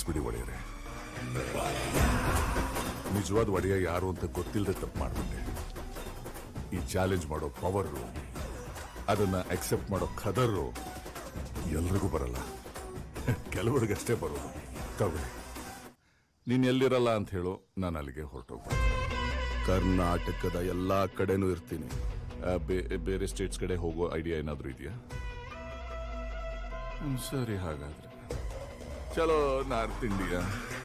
ಕ್ಷಮಿಸ್ಬಿಡಿ ಒಡೆಯರೆ ನಿಜವಾದ ಒಡೆಯ ಯಾರು ಅಂತ ಗೊತ್ತಿಲ್ಲದೆ ತಪ್ಪು ಮಾಡ್ಬಿಟ್ಟೆ ಈ ಚಾಲೆಂಜ್ ಮಾಡೋ ಪವರು ಅದನ್ನ ಅಕ್ಸೆಪ್ಟ್ ಮಾಡೋ ಖದರು ಎಲ್ರಿಗೂ ಬರಲ್ಲ ಕೆಲವರಿಗಷ್ಟೇ ಬರೋದು ತಗೊಳ್ಳಿ ನೀನ್ ಎಲ್ಲಿರಲ್ಲ ಅಂತ ಹೇಳು ನಾನು ಅಲ್ಲಿಗೆ ಹೊರಟೋಗ್ತೀನಿ ಕರ್ನಾಟಕದ ಎಲ್ಲಾ ಕಡೆನೂ ಇರ್ತೀನಿ ಆ, ಬೇ- ಬೇರೆ ಸ್ಟೇಟ್ಸ್ ಕಡೆ ಹೋಗೋ ಐಡಿಯಾ ಏನಾದರೂ ಇದೆಯಾ ಹ್ಮ್, ಸರಿ ಹಾಗಾದ್ರೆ ಚಲೋ ನಾರ್ತ್ ಇಂಡಿಯಾ